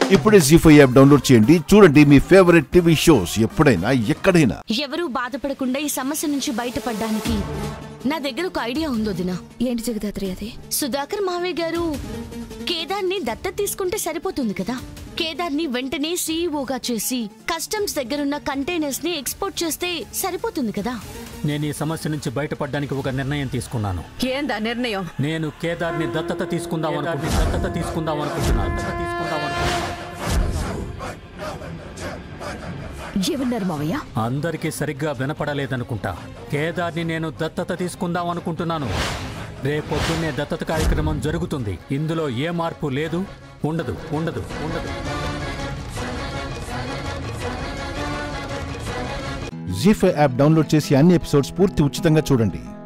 ఇప్పుడే G five app download చేయండి చూడండి మీ ఫేవరెట్ టీవీ షోస్ ఎప్పుడైనా ఎక్కడైనా ఎవరూ బాధపడకుండా ఈ సమస్య నుంచి బయటపడడానికి నా దగ్గర ఒక ఐడియా ఉందో దినా ఏంటి జగదాత్రి అది సుధాకర్ మావయ్య గారు కేదార్ని దత్త తీసుకుంటే సరిపోతుంది కదా కేదార్ని వెంటనే సీఈఓగా చేసి కస్టమ్స్ దగ్గరున్న కంటైనర్స్ ని ఎక్స్పోర్ట్ చేస్తే సరిపోతుంది కదా నేను ఈ సమస్య నుంచి బయటపడడానికి ఒక నిర్ణయం తీసుకున్నాను ఏందా నిర్ణయం నేను కేదార్ని దత్తత తీసుకుందాం అనుకుంటున్నా దత్తత తీసుకుందాం అనుకుంటున్నా దత్తత తీసుకుందాం అనుకుంటున్నా ఏమన్నారు మావయ్య అందరికీ సరిగ్గా వినపడలేదనుకుంటా కేదార్ని నేను దత్తత తీసుకుందాం అనుకుంటున్నాను రేపొద్దున్నే దత్తత కార్యక్రమం జరుగుతుంది ఇందులో ఏ మార్పు లేదు ఉండదు ఉండదు ఉండదు జీ ఫైవ్ యాప్ డౌన్లోడ్ చేసి అన్ని ఎపిసోడ్స్ పూర్తి ఉచితంగా చూడండి